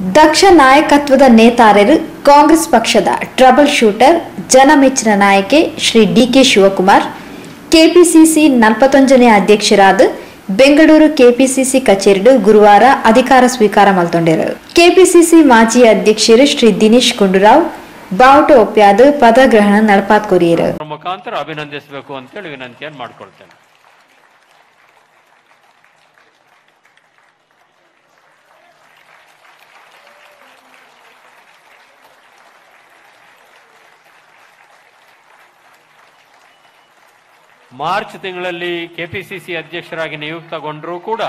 ದಕ್ಷ ನಾಯಕತ್ವದ ನೇತಾರರು ಕಾಂಗ್ರೆಸ್ ಪಕ್ಷದ trouble shooter ಜನಮೆಚ್ಚಿನ ನಾಯಕಿ ಶ್ರೀ ಡಿಕೆ ಶಿವಕುಮಾರ್ ಕೆಪಿಸಿಸಿ ನಲ್ಪತ್ತೊಂಜನೇ ಅಧ್ಯಕ್ಷರಾದ ಬೆಂಗಳೂರು ಕೆಪಿಸಿಸಿ ಕಚೇರಿಡು ಗುರುವಾರ ಅಧಿಕಾರ ಸ್ವೀಕಾರ ಮಲ್ತೊಂಡರು ಕೆಪಿಸಿಸಿ ಮಾಜಿ ಅಧ್ಯಕ್ಷರು ಶ್ರೀ ದಿನೇಶ್ ಗುಂಡೂರಾವ್ ಬಾವುಟ ಒಪ್ಪ್ಯಾದ ಪದಗ್ರಹಣ ನಡಪಾತ್ ಕೊರಿಯರು ಅವ್ರ ಮುಖಾಂತರ ಅಭಿನಂದಿಸಬೇಕು ಅಂತೇಳಿ ವಿನಂತಿಯನ್ನು ಮಾಡ್ಕೊಳ್ತೇನೆ ಮಾರ್ಚ್ ತಿಂಗಳಲ್ಲಿ ಕೆಪಿಸಿಸಿ ಅಧ್ಯಕ್ಷರಾಗಿ ನಿಯುಕ್ತಗೊಂಡರೂ ಕೂಡ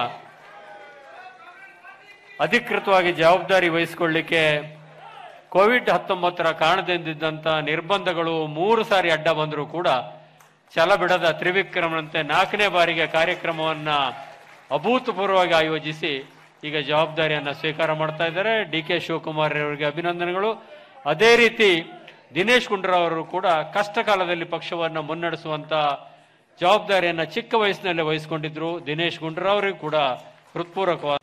ಅಧಿಕೃತವಾಗಿ ಜವಾಬ್ದಾರಿ ವಹಿಸಿಕೊಳ್ಳಿಕ್ಕೆ ಕೋವಿಡ್ ಹತ್ತೊಂಬತ್ತರ ಕಾರಣದಿಂದಿದ್ದಂಥ ನಿರ್ಬಂಧಗಳು ಮೂರು ಸಾರಿ ಅಡ್ಡ ಬಂದರೂ ಕೂಡ ಛಲ ಬಿಡದ ತ್ರಿವಿಕ್ರಮನಂತೆ ನಾಲ್ಕನೇ ಬಾರಿಗೆ ಕಾರ್ಯಕ್ರಮವನ್ನ ಅಭೂತಪೂರ್ವವಾಗಿ ಆಯೋಜಿಸಿ ಈಗ ಜವಾಬ್ದಾರಿಯನ್ನ ಸ್ವೀಕಾರ ಮಾಡ್ತಾ ಇದ್ದಾರೆ ಡಿ ಕೆ ಶಿವಕುಮಾರ್ ಅವರಿಗೆ ಅಭಿನಂದನೆಗಳು ಅದೇ ರೀತಿ ದಿನೇಶ್ ಗುಂಡೂರಾವ್ ಅವರು ಕೂಡ ಕಷ್ಟ ಕಾಲದಲ್ಲಿ ಪಕ್ಷವನ್ನ ಮುನ್ನಡೆಸುವಂತ ಜವಾಬ್ದಾರಿಯನ್ನ ಚಿಕ್ಕ ವಯಸ್ಸಿನಲ್ಲಿ ವಹಿಸಿಕೊಂಡಿದ್ರು ದಿನೇಶ್ ಗುಂಡೂರಾವ್ ಅವರಿಗೂ ಕೂಡ ಹೃತ್ಪೂರ್ವಕವಾದ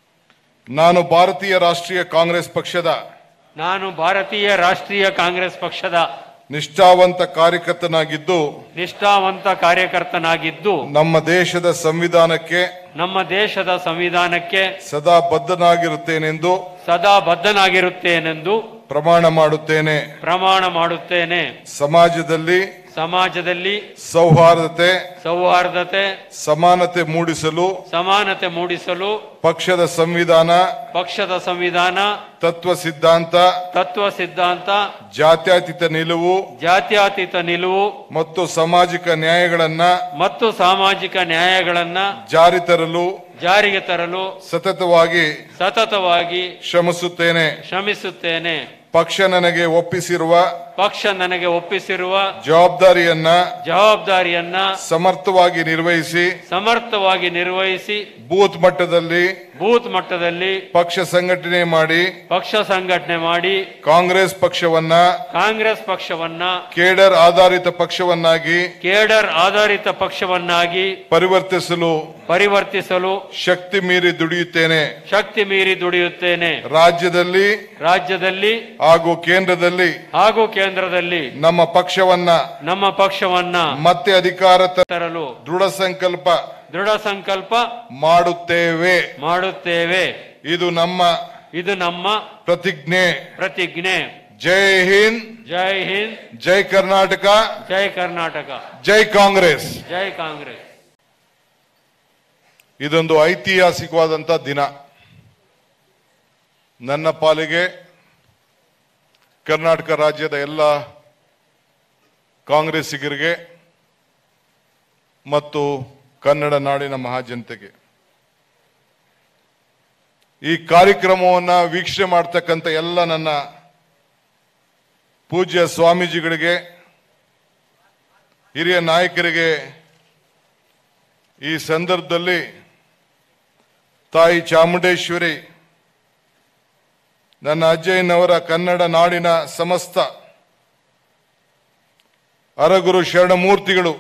ನಾನು ಭಾರತೀಯ ರಾಷ್ಟ್ರೀಯ ಕಾಂಗ್ರೆಸ್ ಪಕ್ಷದ ನಾನು ಭಾರತೀಯ ರಾಷ್ಟ್ರೀಯ ಕಾಂಗ್ರೆಸ್ ಪಕ್ಷದ ನಿಷ್ಠಾವಂತ ಕಾರ್ಯಕರ್ತನಾಗಿದ್ದು ನಿಷ್ಠಾವಂತ ಕಾರ್ಯಕರ್ತನಾಗಿದ್ದು ನಮ್ಮ ದೇಶದ ಸಂವಿಧಾನಕ್ಕೆ ನಮ್ಮ ದೇಶದ ಸಂವಿಧಾನಕ್ಕೆ ಸದಾ ಬದ್ಧನಾಗಿರುತ್ತೇನೆಂದು ಸದಾ ಬದ್ಧನಾಗಿರುತ್ತೇನೆಂದು ಪ್ರಮಾಣ ಮಾಡುತ್ತೇನೆ ಪ್ರಮಾಣ ಮಾಡುತ್ತೇನೆ ಸಮಾಜದಲ್ಲಿ ಸಮಾಜದಲ್ಲಿ ಸೌಹಾರ್ದತೆ ಸೌಹಾರ್ದತೆ ಸಮಾನತೆ ಮೂಡಿಸಲು ಸಮಾನತೆ ಮೂಡಿಸಲು ಪಕ್ಷದ ಸಂವಿಧಾನ ಪಕ್ಷದ ಸಂವಿಧಾನ ತತ್ವ ಸಿದ್ಧಾಂತ ತತ್ವ ಸಿದ್ಧಾಂತ ಜಾತ್ಯತೀತ ನಿಲುವು ಜಾತ್ಯತೀತ ನಿಲುವು ಮತ್ತು ಸಾಮಾಜಿಕ ನ್ಯಾಯಗಳನ್ನ ಮತ್ತು ಸಾಮಾಜಿಕ ನ್ಯಾಯಗಳನ್ನ ಜಾರಿ ತರಲು ಜಾರಿಗೆ ತರಲು ಸತತವಾಗಿ ಸತತವಾಗಿ ಶ್ರಮಿಸುತ್ತೇನೆ ಶ್ರಮಿಸುತ್ತೇನೆ ಪಕ್ಷ ನನಗೆ ಒಪ್ಪಿಸಿರುವ ಪಕ್ಷ ನನಗೆ ಒಪ್ಪಿಸಿರುವ ಜವಾಬ್ದಾರಿಯನ್ನ ಜವಾಬ್ದಾರಿಯನ್ನ ಸಮರ್ಥವಾಗಿ ನಿರ್ವಹಿಸಿ ಸಮರ್ಥವಾಗಿ ನಿರ್ವಹಿಸಿ ಬೂತ್ ಮಟ್ಟದಲ್ಲಿ ಬೂತ್ ಮಟ್ಟದಲ್ಲಿ ಪಕ್ಷ ಸಂಘಟನೆ ಮಾಡಿ ಪಕ್ಷ ಸಂಘಟನೆ ಮಾಡಿ ಕಾಂಗ್ರೆಸ್ ಪಕ್ಷವನ್ನ ಕಾಂಗ್ರೆಸ್ ಪಕ್ಷವನ್ನ ಕೇಡರ್ ಆಧಾರಿತ ಪಕ್ಷವನ್ನಾಗಿ ಕೇಡರ್ ಆಧಾರಿತ ಪಕ್ಷವನ್ನಾಗಿ ಪರಿವರ್ತಿಸಲು ಪರಿವರ್ತಿಸಲು ಶಕ್ತಿ ಮೀರಿ ದುಡಿಯುತ್ತೇನೆ ಶಕ್ತಿ ಮೀರಿ ದುಡಿಯುತ್ತೇನೆ ರಾಜ್ಯದಲ್ಲಿ ರಾಜ್ಯದಲ್ಲಿ ಹಾಗೂ ಕೇಂದ್ರದಲ್ಲಿ ಹಾಗೂ ಕೇಂದ್ರದಲ್ಲಿ ನಮ್ಮ ಪಕ್ಷವನ್ನ ನಮ್ಮ ಪಕ್ಷವನ್ನ ಮತ್ತೆ ಅಧಿಕಾರ ತ- ತರಲು ದೃಢ ಸಂಕಲ್ಪ ದೃಢ ಸಂಕಲ್ಪ ಮಾಡುತ್ತೇವೆ ಮಾಡುತ್ತೇವೆ ಇದು ನಮ್ಮ ಇದು ನಮ್ಮ ಪ್ರತಿಜ್ಞೆ ಪ್ರತಿಜ್ಞೆ ಜೈ ಹಿಂದ್ ಜೈ ಹಿಂದ್ ಜೈ ಕರ್ನಾಟಕ ಜೈ ಕರ್ನಾಟಕ ಜೈ ಕಾಂಗ್ರೆಸ್ ಜೈ ಕಾಂಗ್ರೆಸ್ ಇದೊಂದು ಐತಿಹಾಸಿಕವಾದಂತ ದಿನ ನನ್ನ ಪಾಲಿಗೆ ಕರ್ನಾಟಕ ರಾಜ್ಯದ ಎಲ್ಲ ಕಾಂಗ್ರೆಸ್ಸಿಗರಿಗೆ ಮತ್ತು ಕನ್ನಡ ನಾಡಿನ ಮಹಾಜನತೆಗೆ ಈ ಕಾರ್ಯಕ್ರಮವನ್ನು ವೀಕ್ಷಣೆ ಮಾಡ್ತಕ್ಕಂಥ ಎಲ್ಲ ನನ್ನ ಪೂಜ್ಯ ಸ್ವಾಮೀಜಿಗಳಿಗೆ ಹಿರಿಯ ನಾಯಕರಿಗೆ ಈ ಸಂದರ್ಭದಲ್ಲಿ ತಾಯಿ ಚಾಮುಂಡೇಶ್ವರಿ ನನ್ನ ಅಜ್ಜಯ್ಯನವರ ಕನ್ನಡ ನಾಡಿನ ಸಮಸ್ತ ಅರಗುರು ಶರಣಮೂರ್ತಿಗಳು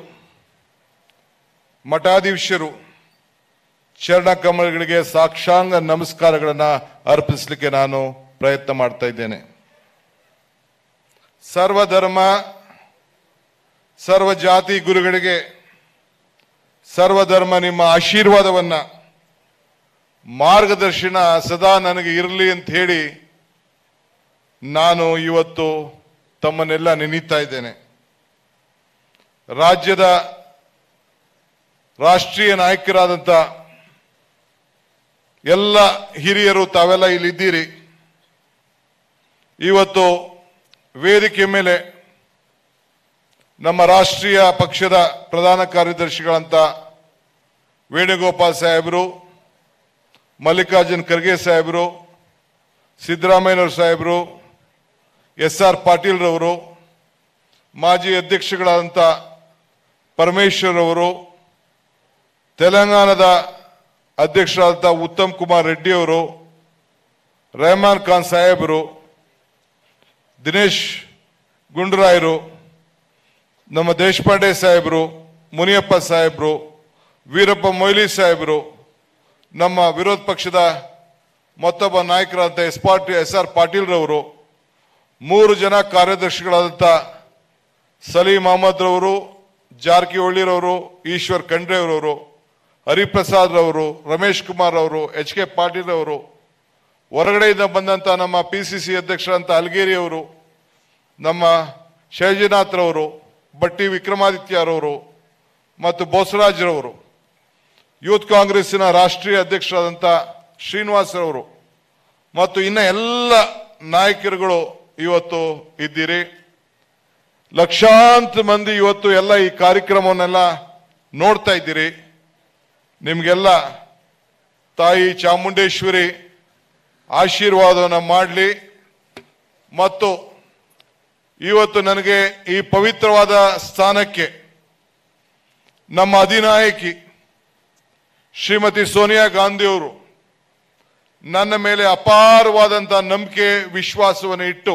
ಮಠಾಧೀಶರು ಶರಣಕಮಲಗಳಿಗೆ ಸಾಕ್ಷಾಂಗ ನಮಸ್ಕಾರಗಳನ್ನು ಅರ್ಪಿಸಲಿಕ್ಕೆ ನಾನು ಪ್ರಯತ್ನ ಮಾಡ್ತಾ ಇದ್ದೇನೆ ಸರ್ವಧರ್ಮ ಸರ್ವ ಜಾತಿ ಗುರುಗಳಿಗೆ ಸರ್ವಧರ್ಮ ನಿಮ್ಮ ಆಶೀರ್ವಾದವನ್ನ ಮಾರ್ಗದರ್ಶನ ಸದಾ ನನಗೆ ಇರಲಿ ಅಂತ ಹೇಳಿ ನಾನು ಇವತ್ತು ತಮ್ಮನ್ನೆಲ್ಲ ನೆನೀತಾ ಇದ್ದೇನೆ ರಾಜ್ಯದ ರಾಷ್ಟ್ರೀಯ ನಾಯಕರಾದಂಥ ಎಲ್ಲ ಹಿರಿಯರು ತಾವೆಲ್ಲ ಇಲ್ಲಿದ್ದೀರಿ ಇವತ್ತು ವೇದಿಕೆ ಮೇಲೆ ನಮ್ಮ ರಾಷ್ಟ್ರೀಯ ಪಕ್ಷದ ಪ್ರಧಾನ ಕಾರ್ಯದರ್ಶಿಗಳಂತ ವೇಣುಗೋಪಾಲ್ ಸಾಹೇಬರು ಮಲ್ಲಿಕಾರ್ಜುನ್ ಖರ್ಗೆ ಸಾಹೇಬರು ಸಿದ್ದರಾಮಯ್ಯನವ್ರ ಸಾಹೇಬರು ಎಸ್ ಆರ್ ಪಾಟೀಲ್ರವರು ಮಾಜಿ ಅಧ್ಯಕ್ಷಗಳಾದಂಥ ಪರಮೇಶ್ವರ್ ಅವರು ತೆಲಂಗಾಣದ ಅಧ್ಯಕ್ಷರಾದಂಥ ಉತ್ತಮ್ ಕುಮಾರ್ ರೆಡ್ಡಿ ಅವರು ರೆಹಮಾನ್ ಖಾನ್ ಸಾಹೇಬರು ದಿನೇಶ್ ಗುಂಡೂರಾಯರು ನಮ್ಮ ದೇಶಪಾಂಡೆ ಸಾಹೇಬರು ಮುನಿಯಪ್ಪ ಸಾಹೇಬರು ವೀರಪ್ಪ ಮೊಯ್ಲಿ ಸಾಹೇಬರು ನಮ್ಮ ವಿರೋಧ ಪಕ್ಷದ ಮತ್ತೊಬ್ಬ ನಾಯಕರಾದಂಥ ಎಸ್ ಪಾಟೀಲ್ ಎಸ್ ಆರ್ ಪಾಟೀಲ್ರವರು ಮೂರು ಜನ ಕಾರ್ಯದರ್ಶಿಗಳಾದಂಥ ಸಲೀಂ ಅಹಮದ್ ರವರು ಜಾರಕಿಹೊಳಿರವರು ಈಶ್ವರ್ ಖಂಡ್ರೆ ಅವರವರು ಹರಿಪ್ರಸಾದ್ ರವರು ರಮೇಶ್ ಕುಮಾರ್ ಅವರು ಎಚ್ ಕೆ ಪಾಟೀಲ್ ಅವರು ಹೊರಗಡೆಯಿಂದ ಬಂದಂಥ ನಮ್ಮ ಪಿ ಸಿ ಸಿ ಅಧ್ಯಕ್ಷರಂತ ಅಲ್ಗೇರಿ ಅವರು ನಮ್ಮ ಶೈಜನಾಥ್ ರವರು ಬಟ್ಟಿ ವಿಕ್ರಮಾದಿತ್ಯರವರು ಮತ್ತು ಬೋಸರಾಜ್ರವರು ಯೂತ್ ಕಾಂಗ್ರೆಸ್ಸಿನ ರಾಷ್ಟ್ರೀಯ ಅಧ್ಯಕ್ಷರಾದಂಥ ಶ್ರೀನಿವಾಸ್ ರವರು ಮತ್ತು ಇನ್ನ ಎಲ್ಲ ನಾಯಕರುಗಳು ಇವತ್ತು ಇದ್ದೀರಿ ಲಕ್ಷಾಂತರ ಮಂದಿ ಇವತ್ತು ಎಲ್ಲ ಈ ಕಾರ್ಯಕ್ರಮವನ್ನೆಲ್ಲ ನೋಡ್ತಾ ಇದ್ದೀರಿ ನಿಮಗೆಲ್ಲ ತಾಯಿ ಚಾಮುಂಡೇಶ್ವರಿ ಆಶೀರ್ವಾದವನ್ನು ಮಾಡಲಿ ಮತ್ತು ಇವತ್ತು ನನಗೆ ಈ ಪವಿತ್ರವಾದ ಸ್ಥಾನಕ್ಕೆ ನಮ್ಮ ಅಧಿನಾಯಕಿ ಶ್ರೀಮತಿ ಸೋನಿಯಾ ಗಾಂಧಿಯವರು ನನ್ನ ಮೇಲೆ ಅಪಾರವಾದಂಥ ನಂಬಿಕೆ ವಿಶ್ವಾಸವನ್ನು ಇಟ್ಟು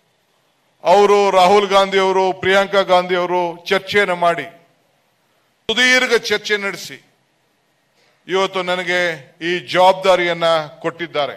ಅವರು ರಾಹುಲ್ ಗಾಂಧಿ ಅವರು ಪ್ರಿಯಾಂಕಾ ಗಾಂಧಿ ಅವರು ಚರ್ಚೆಯನ್ನು ಮಾಡಿ ಸುದೀರ್ಘ ಚರ್ಚೆ ನಡೆಸಿ ಇವತ್ತು ನನಗೆ ಈ ಜವಾಬ್ದಾರಿಯನ್ನ ಕೊಟ್ಟಿದ್ದಾರೆ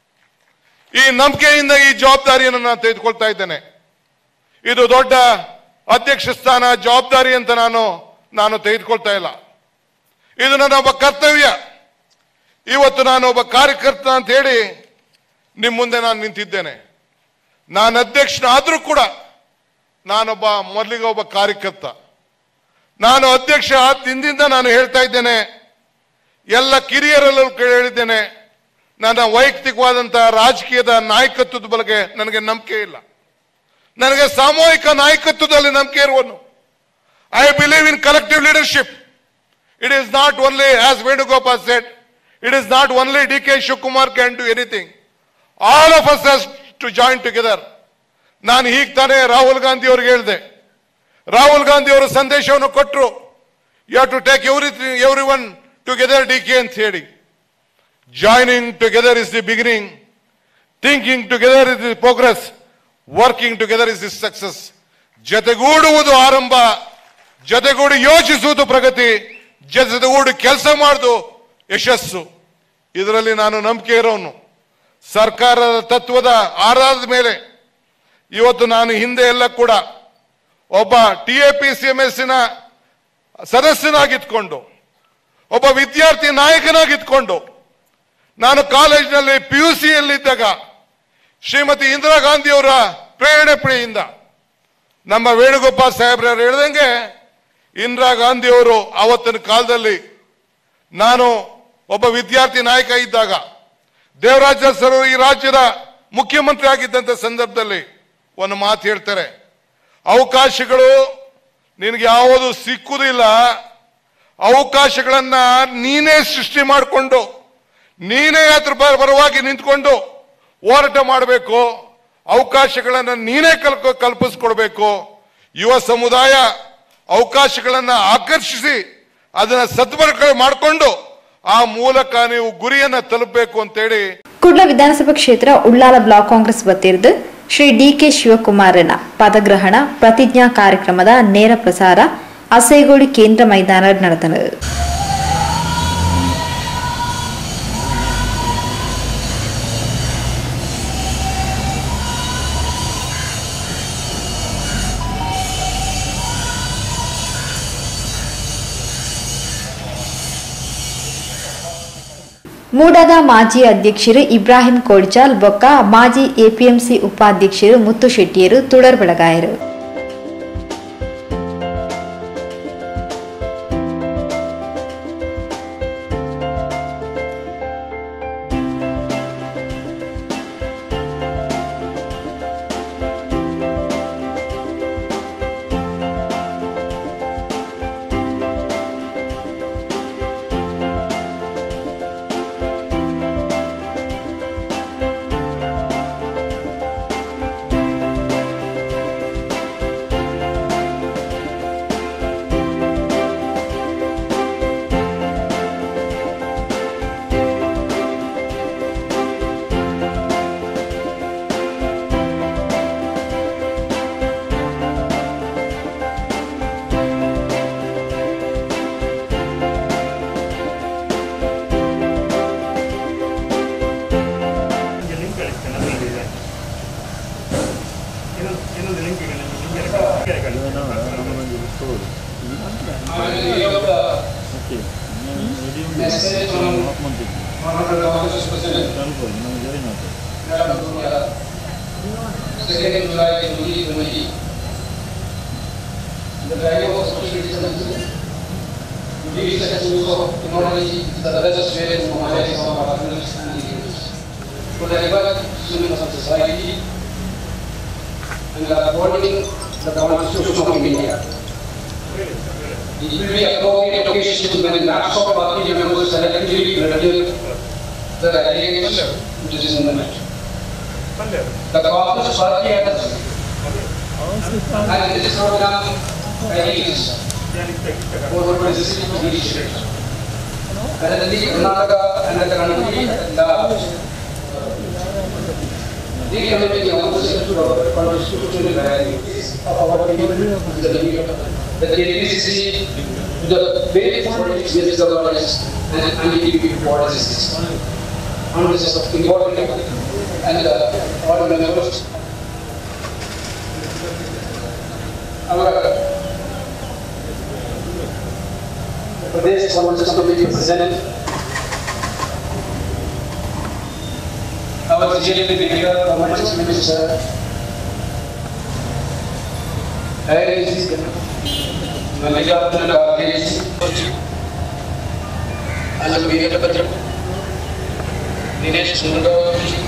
ಈ ನಂಬಿಕೆಯಿಂದ ಈ ಜವಾಬ್ದಾರಿಯನ್ನು ನಾನು ತೆಗೆದುಕೊಳ್ತಾ ಇದ್ದೇನೆ ಇದು ದೊಡ್ಡ ಅಧ್ಯಕ್ಷ ಸ್ಥಾನ ಜವಾಬ್ದಾರಿ ಅಂತ ನಾನು ನಾನು ತೆಗೆದುಕೊಳ್ತಾ ಇಲ್ಲ ಇದು ನನ್ನ ಒಬ್ಬ ಕರ್ತವ್ಯ ಇವತ್ತು ನಾನು ಒಬ್ಬ ಕಾರ್ಯಕರ್ತ ಅಂತ ಹೇಳಿ ನಿಮ್ಮ ಮುಂದೆ ನಾನು ನಿಂತಿದ್ದೇನೆ ನಾನು ಅಧ್ಯಕ್ಷನಾದರೂ ಕೂಡ ನಾನೊಬ್ಬ ಮೊದಲಿಗೆ ಒಬ್ಬ ಕಾರ್ಯಕರ್ತ ನಾನು ಅಧ್ಯಕ್ಷ ಆದ ದಿನದಿಂದ ನಾನು ಹೇಳ್ತಾ ಇದ್ದೇನೆ ಎಲ್ಲ ಕಿರಿಯರಲ್ಲೂ ಕೇಳಿ ಹೇಳಿದ್ದೇನೆ ನನ್ನ ವೈಯಕ್ತಿಕವಾದಂತಹ ರಾಜಕೀಯದ ನಾಯಕತ್ವದ ಬಗ್ಗೆ ನನಗೆ ನಂಬಿಕೆ ಇಲ್ಲ ನನಗೆ ಸಾಮೂಹಿಕ ನಾಯಕತ್ವದಲ್ಲಿ ನಂಬಿಕೆ ಇರುವನು I believe in collective leadership it is not only as Venugopal said it is not only D K Shivakumar can do anything all of us has to join together ನಾನು ಹೀಗೆ ತಾನೇ ರಾಹುಲ್ ಗಾಂಧಿ ಅವ್ರಿಗೆ ಹೇಳಿದೆ ರಾಹುಲ್ ಗಾಂಧಿ ಅವರು ಸಂದೇಶವನ್ನು ಕೊಟ್ಟರು you have to take every every one together D K ಅಂತ ಹೇಳಿ joining together is the beginning thinking together is the progress working together is the success ಜತೆಗೂಡುವುದು ಆರಂಭ ಜತೆಗೂಡಿ ಯೋಚಿಸುವುದು ಪ್ರಗತಿ ಜತೆಗೂಡಿ ಕೆಲಸ ಮಾಡುದು ಯಶಸ್ಸು ಇದರಲ್ಲಿ ನಾನು ನಂಬಿಕೆ ಇರೋನು ಸರ್ಕಾರದ ತತ್ವದ ಆಧಾರದ ಮೇಲೆ ಇವತ್ತು ನಾನು ಹಿಂದೆ ಎಲ್ಲ ಕೂಡ ಒಬ್ಬ T A P C M ಎಸ್ಸಿನ ಸದಸ್ಯನಾಗಿದ್ಕೊಂಡು ಒಬ್ಬ ವಿದ್ಯಾರ್ಥಿ ನಾಯಕನಾಗಿದ್ಕೊಂಡು ನಾನು ಕಾಲೇಜಿನಲ್ಲಿ ಪಿ ಯು ಸಿಯಲ್ಲಿದ್ದಾಗ ಶ್ರೀಮತಿ ಇಂದಿರಾ ಗಾಂಧಿ ಅವರ ಪ್ರೇರಣೆ ಪ್ರಿಯಿಂದ ನಮ್ಮ ವೇಣುಗೋಪಾಲ್ ಸಾಹೇಬ್ರವ್ರು ಹೇಳ್ದಂಗೆ ಇಂದಿರಾ ಗಾಂಧಿ ಅವರು ಆವತ್ತಿನ ಕಾಲದಲ್ಲಿ ನಾನು ಒಬ್ಬ ವಿದ್ಯಾರ್ಥಿ ನಾಯಕ ಇದ್ದಾಗ ದೇವರಾಜ ಸರ್ ಈ ರಾಜ್ಯದ ಮುಖ್ಯಮಂತ್ರಿ ಆಗಿದ್ದಂಥ ಸಂದರ್ಭದಲ್ಲಿ ಒಂದು ಮಾತು ಹೇಳ್ತಾರೆ ಅವಕಾಶಗಳು ನಿನಗೆ ಯಾವುದು ಸಿಕ್ಕುವುದಿಲ್ಲ ಅವಕಾಶಗಳನ್ನ ನೀನೇ ಸೃಷ್ಟಿ ಮಾಡಿಕೊಂಡು ನೀನೇ ಅದ್ರ ಪರ- ಪರವಾಗಿ ನಿಂತ್ಕೊಂಡು ಹೋರಾಟ ಮಾಡಬೇಕು ಅವಕಾಶಗಳನ್ನು ನೀನೇ ಕಲ್ಕ ಕಲ್ಪಿಸ್ಕೊಡ್ಬೇಕು ಯುವ ಸಮುದಾಯ ಅವಕಾಶಗಳನ್ನು ಆಕರ್ಷಿಸಿ ಅದನ್ನ ಸದ್ಬಳಕೆ ಮಾಡಿಕೊಂಡು ಆ ಮೂಲಕ ನೀವು ಗುರಿಯನ್ನ ತಲುಪಬೇಕು ಅಂತೇಳಿ ಕುಡ್ಲ ವಿಧಾನಸಭಾ ಕ್ಷೇತ್ರ ಉಳ್ಳಾಲ ಬ್ಲಾಕ್ ಕಾಂಗ್ರೆಸ್ ವತಿರ್ದು ಶ್ರೀ ಡಿ ಕೆ ಶಿವಕುಮಾರನ ಪದಗ್ರಹಣ ಪ್ರತಿಜ್ಞಾ ಕಾರ್ಯಕ್ರಮದ ನೇರ ಪ್ರಸಾರ ಅಸೇಗೋಡಿ ಕೇಂದ್ರ ಮೈದಾನ ನಡೆದನು ಮೂಡದ ಮಾಜಿ ಅಧ್ಯಕ್ಷರು ಇಬ್ರಾಹಿಂ ಕೋಡ್ಚಾಲ್ ಬೊಕ್ಕ ಮಾಜಿ ಎಪಿಎಂಸಿ ಉಪಾಧ್ಯಕ್ಷರು ಮುತ್ತು ಶೆಟ್ಟಿಯರು ತುಳರ್ ಬೆಳಗಾಯರು Message from Honorable Congress President, Madam Sonia, second July 2020. The value of social distancing, research use of technology is the best way to mobilize our partners and leaders. For the evolution of society and the upholding the constitution of India. It will be appropriate occasion when lakhs of party members selectively review the allegations which is in the matter. The Congress party has and this program aims for resisting leadership. And the Karnataka and the country the the committee also to our constitutional values of our people, the KPCC, the basic politics based governance and anti-DP policies. On this is important and uh, all members. Our Pradesh Congress Committee President, our GLP Media, Commerce Minister, Harris, Malika Harris, and Veerabhadra, Dinesh Sundaram,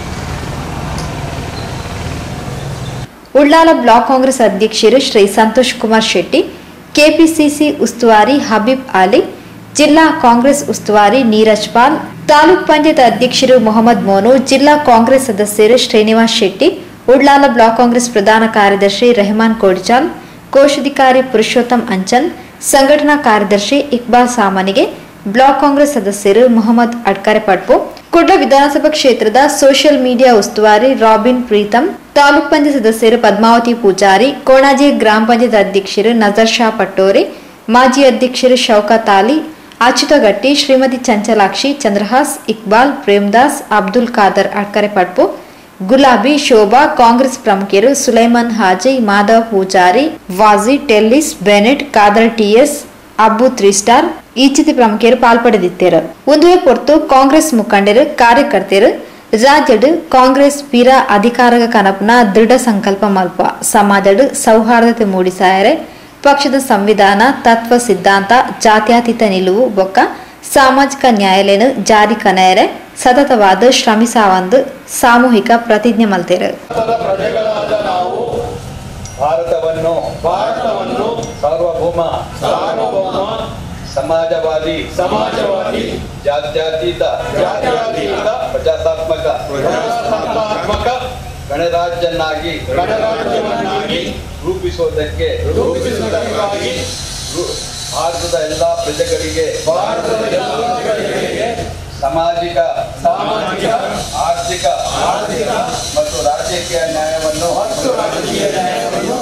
Ullal block Congress ಅಧ್ಯಕ್ಷರು Shri Santosh Kumar Shetty KPCC ಉಸ್ತುವಾರಿ ಹಬೀಬ್ ಅಲಿ ಜಿಲ್ಲಾ ಕಾಂಗ್ರೆಸ್ ಉಸ್ತುವಾರಿ ನೀರಜ್ ಪಾಲ್ ತಾಲೂಕ್ ಪಂಚಾಯತ್ ಅಧ್ಯಕ್ಷರು ಮೊಹಮ್ಮದ್ ಮೋನು ಜಿಲ್ಲಾ ಕಾಂಗ್ರೆಸ್ ಸದಸ್ಯರು Srinivas Shetty Ullal block Congress ಪ್ರಧಾನ ಕಾರ್ಯದರ್ಶಿ ರೆಹಮಾನ್ ಕೋಡ್ಚಾಲ್ ಕೋಶಾಧಿಕಾರಿ ಪುರುಷೋತ್ತಮ್ ಅಂಚನ್ ಸಂಘಟನಾ ಕಾರ್ಯದರ್ಶಿ ಇಕ್ಬಾಲ್ ಸಾಮಾನಿಗೆ ಬ್ಲಾಕ್ ಕಾಂಗ್ರೆಸ್ ಸದಸ್ಯರು ಮೊಹಮ್ಮದ್ ಅಡ್ಕರೆ ಪಡ್ಪು ಕುಡ್ಲ ವಿಧಾನಸಭಾ ಕ್ಷೇತ್ರದ ಸೋಷಿಯಲ್ ಮೀಡಿಯಾ ಉಸ್ತುವಾರಿ ರಾಬಿನ್ ಪ್ರೀತಂ ತಾಲೂಕ್ ಪಂಚಾಯತ್ ಸದಸ್ಯರು ಪದ್ಮಾವತಿ ಪೂಜಾರಿ ಕೋಣಾಜಿ ಗ್ರಾಮ ಪಂಚಾಯತ್ ಅಧ್ಯಕ್ಷರು ನಜರ್ ಶಾ ಪಟ್ಟೋರಿ ಮಾಜಿ ಅಧ್ಯಕ್ಷರು ಶೌಕತ್ ಅಲಿ ಅಚ್ಯುತಗಟ್ಟಿ ಶ್ರೀಮತಿ ಚಂಚಲಾಕ್ಷಿ ಚಂದ್ರಹಾಸ್ ಇಕ್ಬಾಲ್ ಪ್ರೇಮ್ದಾಸ್ ಅಬ್ದುಲ್ ಖಾದರ್ ಅಡ್ಕರೆ ಪಡ್ಪು ಗುಲಾಬಿ ಶೋಭಾ ಕಾಂಗ್ರೆಸ್ ಪ್ರಮುಖರು ಸುಲೈಮಾನ್ ಹಾಜಿ ಮಾಧವ್ ಪೂಜಾರಿ ವಾಜಿ Tellis Bennet Kadar TS Abbu three star ಈಚಿತಿ ಪ್ರಮುಖರು ಪಾಲ್ಪಡೆದಿದ್ದರು ಒಂದು ವೇಳೆ ಹೊರತು ಕಾಂಗ್ರೆಸ್ ಮುಖಂಡರು ಕಾರ್ಯಕರ್ತರು ರಾಜ್ಯಡು ಕಾಂಗ್ರೆಸ್ ಪೀರ ಅಧಿಕಾರಗ ಕನಪನ ದೃಢ ಸಂಕಲ್ಪ ಮಲ್ಪ ಸಮಾಜಡು ಸೌಹಾರ್ದತೆ ಮೂಡಿಸಾಯರೆ ಪಕ್ಷದ ಸಂವಿಧಾನ ತತ್ವ ಸಿದ್ಧಾಂತ ಜಾತ್ಯತೀತ ನಿಲುವು ಬೊಕ್ಕ ಸಾಮಾಜಿಕ ನ್ಯಾಯಾಲಯನು ಜಾರಿ ಕನೆಯರೆ ಸತತವಾದ ಶ್ರಮಿಸಾವಂದು ಸಾಮೂಹಿಕ ಪ್ರತಿಜ್ಞೆ ಮಲ್ತೇರು ಭಾರತದ ಪ್ರಜೆಗಳಾದ ನಾವು ಭಾರತವನ್ನು ಭಾರತವನ್ನು ಸಾರ್ವಭೌಮ ಸಾರ್ವಭೌಮ ಸಮಾಜವಾದಿ ಸಮಾಜವಾದಿ ಜಾತ್ಯತೀತ ಜಾತ್ಯತೀತ ಪ್ರಜಾತಾತ್ಮಕ ಪ್ರಜಾಸತ್ತಾತ್ಮಕ ಗಣರಾಜ್ಯನ್ನಾಗಿ ಗಣರಾಜ್ಯವನ್ನಾಗಿ ರೂಪಿಸುವುದಕ್ಕೆ ರೂಪಿಸುವುದಕ್ಕಾಗಿ ರು- ಭಾರತದ ಎಲ್ಲ ಪ್ರಜೆಗಳಿಗೆ ಭಾರತದ ಎಲ್ಲ ಪ್ರಜೆಗಳಿಗೆ ಸಾಮಾಜಿಕ ಸಾಮಾಜಿಕ ಆರ್ಥಿಕ ಆರ್ಥಿಕ ಮತ್ತು ರಾಜಕೀಯ ನ್ಯಾಯವನ್ನು ಮತ್ತು ರಾಜಕೀಯ ನ್ಯಾಯವನ್ನು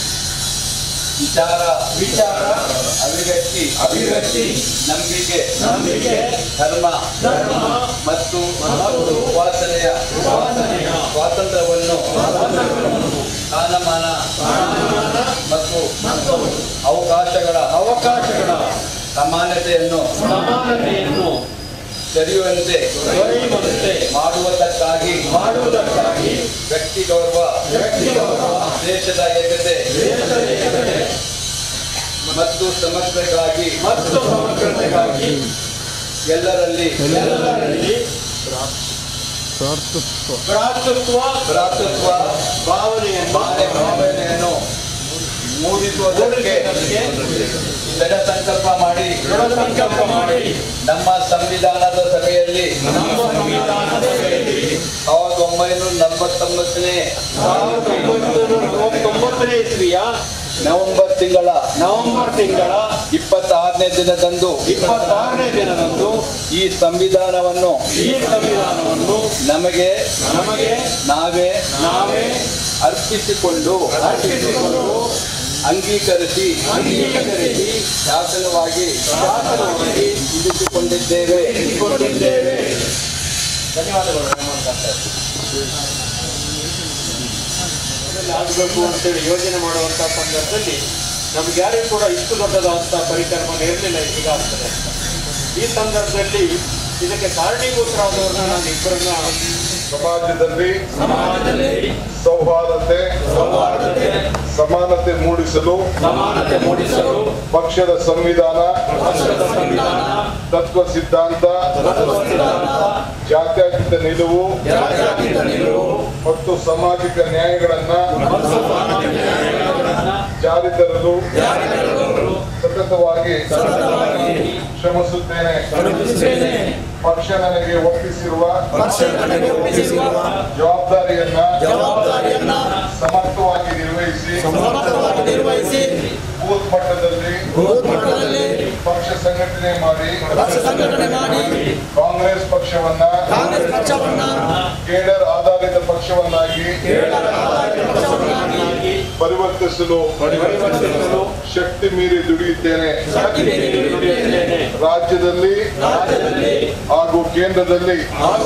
ವಿಚಾರ ವಿಚಾರ ಅಭಿವ್ಯಕ್ತಿ ಅಭಿವ್ಯಕ್ತಿ ನಂಬಿಕೆ ನಂಬಿಕೆ ಧರ್ಮ ಧರ್ಮ ಮತ್ತು ಮತ್ತು ಉಪಾಸನೆಯ ಉಪಾಸನೆಯ ಸ್ವಾತಂತ್ರ್ಯವನ್ನು ಸ್ಥಾನಮಾನ ಮತ್ತು ಮತ್ತು ಅವಕಾಶಗಳ ಅವಕಾಶಗಳ ಸಮಾನತೆಯನ್ನು ಸಮಾನತೆಯನ್ನು ದೊರೆಯುವಂತೆ ದೊರೆಯುವಂತೆ ಮಾಡುವುದಕ್ಕಾಗಿ ಮಾಡುವುದಕ್ಕಾಗಿ ವ್ಯಕ್ತಿ ಗೌರವ ವ್ಯಕ್ತಿ ಗೌರವ ದೇಶದ ಏಕತೆ ದೇಶದ ಏಕತೆ ಮತ್ತು ಸಮಗ್ರತೆಗಾಗಿ ಮತ್ತು ಸಮಗ್ರತೆಗಾಗಿ ಎಲ್ಲರಲ್ಲಿ ಎಲ್ಲರಲ್ಲಿ ಭ್ರಾತೃತ್ವ ಭ್ರಾತೃತ್ವ ಭಾವನೆಯನ್ನು ಭಾವನೆಯನ್ನು ಮೂಡಿಸುವುದಕ್ಕೆ ದೃಢ ಸಂಕಲ್ಪ ಮಾಡಿ ದೃಢ ಸಂಕಲ್ಪ ಮಾಡಿ ನಮ್ಮ ಸಂವಿಧಾನದ ಸಭೆಯಲ್ಲಿ ನಮ್ಮ ಸಂವಿಧಾನದ ಸಭೆಯಲ್ಲಿ ಸಾವಿರದ ಒಂಬೈನೂರ ನಲವತ್ತೊಂಬತ್ತನೇ ಸಾವಿರದ ಒಂಬೈನೂರ ನಲವತ್ತೊಂಬತ್ತನೇ ಇಸ್ವಿಯ ನವೆಂಬರ್ ತಿಂಗಳ ನವೆಂಬರ್ ತಿಂಗಳ ಇಪ್ಪತ್ತಾರನೇ ದಿನದಂದು ಇಪ್ಪತ್ತಾರನೇ ದಿನದಂದು ಈ ಸಂವಿಧಾನವನ್ನು ಈ ಸಂವಿಧಾನವನ್ನು ನಮಗೆ ನಮಗೆ ನಾವೇ ನಾವೇ ಅರ್ಪಿಸಿಕೊಂಡು ಅರ್ಪಿಸಿಕೊಂಡು ಅಂಗೀಕರಿಸಿ ಅಂಗೀಕರಿಸಿ ಶಾಸನವಾಗಿ ಶಾಸನವಾಗಿ ಇರಿಸಿಕೊಂಡಿದ್ದೇವೆ ಇರಿಸಿಕೊಂಡಿದ್ದೇವೆ ಧನ್ಯವಾದಗಳು ರೇಮಂತ್ ಸರ್. ವರ್ಷದಲ್ಲಿ ಆಗಬೇಕು ಅಂತೇಳಿ ಯೋಜನೆ ಮಾಡುವಂತ ಸಂದರ್ಭದಲ್ಲಿ ನಮ್ಗೆ ಯಾರಿಗೂ ಕೂಡ ಇಷ್ಟು ದೊಡ್ಡದಾದಂತಹ ಪರಿಕಲ್ಪನೆ ಇರಲಿಲ್ಲ ಈಗ ಆಗ್ತದೆ ಅಂತ ಈ ಸಂದರ್ಭದಲ್ಲಿ ಇದಕ್ಕೆ ಕಾರಣೀಭೂತರಾದವ್ರನ್ನ ನಾನು ಇಬ್ಬರನ್ನ ಸಮಾಜದಲ್ಲಿ ಸೌಹಾರ್ದತೆ ಸಮಾನತೆ ಮೂಡಿಸಲು ಸಮಾನತೆ ಮೂಡಿಸಲು ಪಕ್ಷದ ಸಂವಿಧಾನ ಪಕ್ಷದ ಸಂವಿಧಾನ ತತ್ವ ಸಿದ್ಧಾಂತ ಜಾತ್ಯತೀತ ನಿಲುವು ಮತ್ತು ಸಾಮಾಜಿಕ ನ್ಯಾಯಗಳನ್ನ ಜಾರಿ ತರಲು ಸತತವಾಗಿ ಶ್ರಮಿಸುತ್ತೇನೆ ಪಕ್ಷ ನನಗೆ ಒಪ್ಪಿಸಿರುವ ಜವಾಬ್ದಾರಿಯನ್ನ ಸಮರ್ಥವಾಗಿ ನಿರ್ವಹಿಸಿ ಬೂತ್ ಮಟ್ಟದಲ್ಲಿ ಪಕ್ಷ ಸಂಘಟನೆ ಮಾಡಿ ಕಾಂಗ್ರೆಸ್ ಪಕ್ಷವನ್ನ ಕೇಡರ್ ಆಧಾರಿತ ಪಕ್ಷವನ್ನಾಗಿ ಪರಿವರ್ತಿಸಲು ಪರಿವರ್ತಿಸಲು ಶಕ್ತಿ ಮೀರಿ ದುಡಿಯುತ್ತೇನೆ ದುಡಿಯುತ್ತೇನೆ. ರಾಜ್ಯದಲ್ಲಿ ಹಾಗೂ ಕೇಂದ್ರದಲ್ಲಿ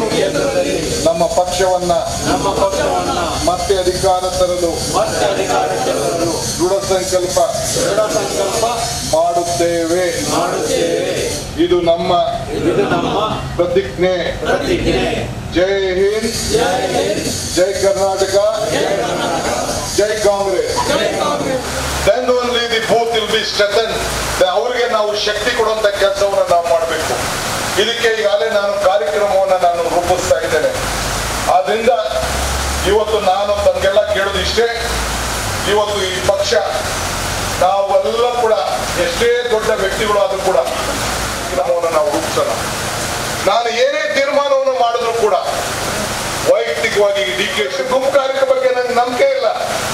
ನಮ್ಮ ಪಕ್ಷವನ್ನ ನಮ್ಮ ಪಕ್ಷವನ್ನ ಮತ್ತೆ ಅಧಿಕಾರ ತರಲು ಮತ್ತೆ ಅಧಿಕಾರಕ್ಕೆ ತರಲು ದೃಢ ಸಂಕಲ್ಪ ದೃಢ ಸಂಕಲ್ಪ ಮಾಡುತ್ತೇವೆ ಮಾಡುತ್ತೇವೆ ಇದು ನಮ್ಮ ಇದು ನಮ್ಮ ಪ್ರತಿಜ್ಞೆ ಪ್ರತಿಜ್ಞೆ ಜೈ ಹಿಂದ್ ಜೈ ಕರ್ನಾಟಕ ಜೈ Congress then only the booth will be strengthen ಅವರಿಗೆ ನಾವು ಶಕ್ತಿ ಕೊಡುವಂತ ಕೆಲಸವನ್ನು ನಾವು ಮಾಡಬೇಕು ಇದಕ್ಕೆ ಈಗಾಗಲೇ ನಾನು ಕಾರ್ಯಕ್ರಮವನ್ನು ನಾನು ರೂಪಿಸ್ತಾ ಇದ್ದೇನೆ ಆದ್ರಿಂದ ಇವತ್ತು ನಾನು ತಮಗೆಲ್ಲ ಕೇಳೋದು ಇಷ್ಟೇ ಇವತ್ತು ಈ ಪಕ್ಷ ನಾವೆಲ್ಲ ಕೂಡ ಎಷ್ಟೇ ದೊಡ್ಡ ವ್ಯಕ್ತಿಗಳು ಆದ್ರೂ ಕೂಡ ಕಾರ್ಯಕ್ರಮವನ್ನು ನಾವು ರೂಪಿಸೋಣ ನಾನು ಏನೇ ತೀರ್ಮಾನವನ್ನು ಮಾಡಿದ್ರು ಕೂಡ ವೈಯಕ್ತಿಕವಾಗಿ ಡಿ ಕೆ ಗುಂಪುಗಾರಿಕೆ ಬಗ್ಗೆ ನನಗೆ ನಂಬಿಕೆ ಇಲ್ಲ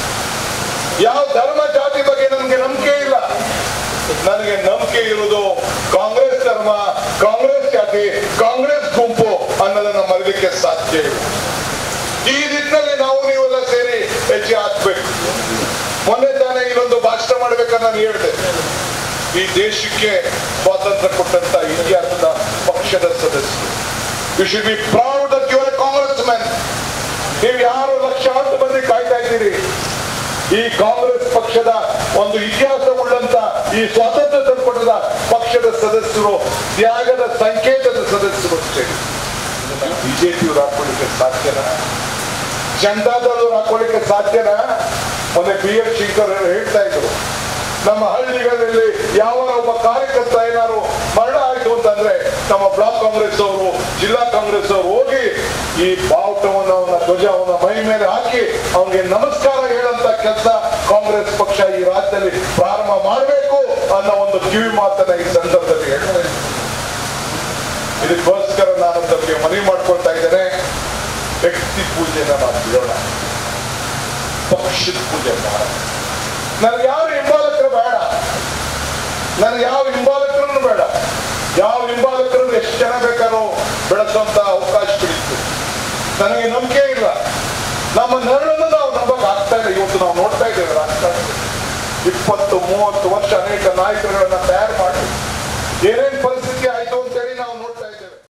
ಯಾವ ಧರ್ಮ ಜಾತಿ ಬಗ್ಗೆ ನನಗೆ ನಂಬಿಕೆ ಇಲ್ಲ ನನಗೆ ನಂಬಿಕೆ ಇರುವುದು ಕಾಂಗ್ರೆಸ್ ಧರ್ಮ ಕಾಂಗ್ರೆಸ್ ಜಾತಿ ಕಾಂಗ್ರೆಸ್ ಗುಂಪು ಅನ್ನೋದನ್ನ ಮರಲಿಕ್ಕೆ ಸಾಧ್ಯ ಇಲ್ಲ ಈ ನಿಟ್ಟಿನಲ್ಲಿ ನಾವು ನೀವೆಲ್ಲ ಸೇರಿ ಹೆಜ್ಜೆ ಹಾಕ್ಬೇಕು ಮೊನ್ನೆ ತಾನೇ ಇನ್ನೊಂದು ಭಾಷಣ ಮಾಡ್ಬೇಕಂತ ನಾನು ಹೇಳಿದೆ ಈ ದೇಶಕ್ಕೆ ಸ್ವಾತಂತ್ರ್ಯ ಕೊಟ್ಟಂತ ಇತಿಹಾಸದ ಪಕ್ಷದ ಸದಸ್ಯರು you should be proud that your Congress man ನೀವು ಯಾರು ಲಕ್ಷಾಂತರ ಮಂದಿ ಕಾಯ್ತಾ ಇದ್ದೀರಿ ಈ ಕಾಂಗ್ರೆಸ್ ಪಕ್ಷದ ಒಂದು ಇತಿಹಾಸ ಉಳ್ಳಂತ ಈ ಸ್ವಾತಂತ್ರ್ಯ ತಂದುಕೊಟ್ಟದ ಪಕ್ಷದ ಸದಸ್ಯರು ತ್ಯಾಗದ ಸಂಕೇತದ ಸದಸ್ಯರು ಅಷ್ಟೇ ಬಿಜೆಪಿಯವರು ಹಾಕೊಳ್ಳಿಕ್ಕೆ ಸಾಧ್ಯನಾ ಜನತಾದಳರು ಹಾಕೊಳ್ಳಿಕ್ಕೆ ಸಾಧ್ಯನಾ ಮೊನ್ನೆ ಬಿ ಎಲ್ ಶಂಕರ್ ಹೇಳ್ತಾ ಇದ್ರು ನಮ್ಮ ಹಳ್ಳಿಗಳಲ್ಲಿ ಯಾವ ಒಬ್ಬ ಕಾರ್ಯಕರ್ತ ಏನಾದ್ರು ಮರಣ ಆಯ್ತು ಅಂತಂದ್ರೆ ನಮ್ಮ ಬ್ಲಾಕ್ ಕಾಂಗ್ರೆಸ್ ಅವರು ಜಿಲ್ಲಾ ಕಾಂಗ್ರೆಸ್ ಅವರು ಹೋಗಿ ಈ ಬಾವುಟವನ್ನ ಅವನ ಧ್ವಜವನ್ನ ಮೈ ಮೇಲೆ ಹಾಕಿ ಅವನಿಗೆ ನಮಸ್ಕಾರ ಹೇಳಂತ ಕೆಲಸ ಕಾಂಗ್ರೆಸ್ ಪಕ್ಷ ಈ ರಾಜ್ಯದಲ್ಲಿ ಪ್ರಾರಂಭ ಮಾಡಬೇಕು ಅನ್ನೋ ಒಂದು ಕಿವಿ ಮಾತನ್ನ ಈ ಸಂದರ್ಭದಲ್ಲಿ ಹೇಳ್ತಾ ಇದ್ದೀನಿ. ಇದಕ್ಕೋಸ್ಕರ ನಾನು ತಮಗೆ ಮನವಿ ಮಾಡ್ಕೊಳ್ತಾ ಇದ್ದೇನೆ ವ್ಯಕ್ತಿ ಪೂಜೆನ ನಾವು ಬಿಡೋಣ ಪಕ್ಷದ ಪೂಜೆ ಮಾಡೋಣ ನನಗೆ ಯಾವ ಹಿಂಬಾಲಕರು ಬೇಡ ನನಗೆ ಯಾವ ಹಿಂಬಾಲಕರನ್ನು ಬೇಡ ಯಾವ ಹಿಂಬಾಲಕರನ್ನು ಎಷ್ಟು ಜನ ಬೇಕಾದ್ರೂ ಬೆಳೆಸುವಂತ ಅವಕಾಶ ಬಿಡಿತ್ತು ನನಗೆ ನಂಬಿಕೆ ಇಲ್ಲ ನಮ್ಮ ನೆರಳನ್ನು ನಾವು ನಂಬಕ್ ಆಗ್ತಾ ಇಲ್ಲ ಇವತ್ತು ನಾವು ನೋಡ್ತಾ ಇದ್ದೇವೆ ರಾಜಕಾರಣ ಇಪ್ಪತ್ತು ಮೂವತ್ತು ವರ್ಷ ಅನೇಕ ನಾಯಕರುಗಳನ್ನ ತಯಾರು ಮಾಡಿ ಏನೇನ್